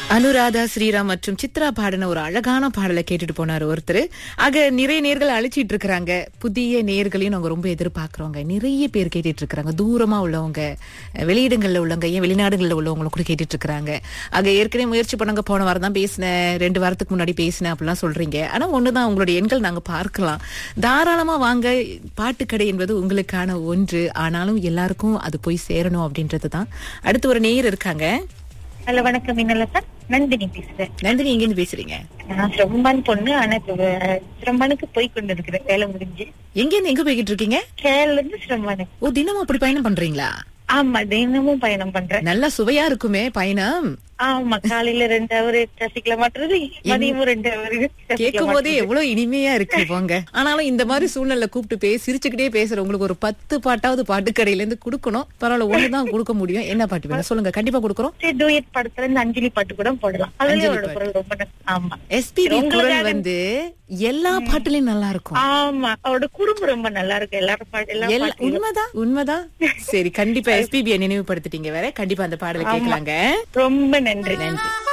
அனுராதா ஸ்ரீராம் மற்றும் சித்ரா பாடின ஒரு அழகான பாடலை கேட்டுட்டு போனாரு ஒருத்தர் ஆக நிறைய நேர்கள் அழைச்சிட்டு இருக்கிறாங்க புதிய நேர்களையும் நாங்க ரொம்ப எதிர்பார்க்கிறோங்க நிறைய பேர் கேட்டுட்டு இருக்கிறாங்க தூரமா உள்ளவங்க வெளியிடங்கள்ல உள்ளவங்க ஏன் வெளிநாடுகள்ல உள்ளவங்களும் கூட கேட்டுட்டு இருக்கிறாங்க ஆக ஏற்கனவே முயற்சி பண்ணாங்க போன வாரம் தான் பேசினேன் ரெண்டு வாரத்துக்கு முன்னாடி பேசினேன் அப்படிலாம் சொல்றீங்க ஆனா ஒண்ணுதான் உங்களுடைய எண்கள் நாங்க பார்க்கலாம் தாராளமா வாங்க பாட்டுக்கடை என்பது உங்களுக்கான ஒன்று ஆனாலும் எல்லாருக்கும் அது போய் சேரணும் அப்படின்றது தான் அடுத்து ஒரு நேயர் இருக்காங்க ஹலோ வணக்கம் இன்னலசா நந்தினி பேசுறேன் நந்தினி எங்க இருந்து பேசுறீங்க நான் சிரம்பான் பொண்ணு ஆனா இப்ப வே- சிரம்பானுக்கு போய் கொண்டு இருக்கிறேன் வேலை முடிஞ்சு எங்க இருந்து எங்க போய்கிட்டு இருக்கீங்க கேரள இருந்து சிரம்பானு ஓ தினமும் அப்படி பயணம் பண்றீங்களா ஆமா தினமும் பயணம் பண்றேன் நல்லா சுவையா இருக்குமே பயணம் ஆமா காலையில ரெண்டு ஹவர் டிராபிக்ல மாட்டுறது மதியமும் ரெண்டு ஹவர் கேட்கும் போதே எவ்வளவு இனிமையா இருக்கு போங்க ஆனாலும் இந்த மாதிரி சூழ்நிலை கூப்பிட்டு பேசி சிரிச்சுக்கிட்டே பேசுற உங்களுக்கு ஒரு பத்து பாட்டாவது பாட்டுக்கடையில இருந்து கொடுக்கணும் பரவாயில்ல ஒண்ணுதான் கொடுக்க முடியும் என்ன பாட்டு வேணும் சொல்லுங்க கண்டிப்பா கொடுக்குறோம் டூயட் படத்துல இருந்து அஞ்சலி பாட்டு கூட போடலாம் அதுலயும் அஞ்சலி அவரோட குரல் ரொம்ப நல்லா- ஆமா எஸ்பிபி குரல் உங்களுக்காக- வந்து எல்லா பாட்டுலயும் நல்லா இருக்கும் ஆமா அவரோட குறும்பு ரொம்ப நல்லா இருக்கு எல்லாரும் பாட்டு எல்லா எல்லா- பாட்டுலயும். உண்மைதான் உண்மைதான் சரி கண்டிப்பா எஸ்பிபியை நினைவுபடுத்திட்டீங்க வேற கண்டிப்பா அந்த பாடலை கேட்கலாங்க ரொம்ப நன்றி நன்றி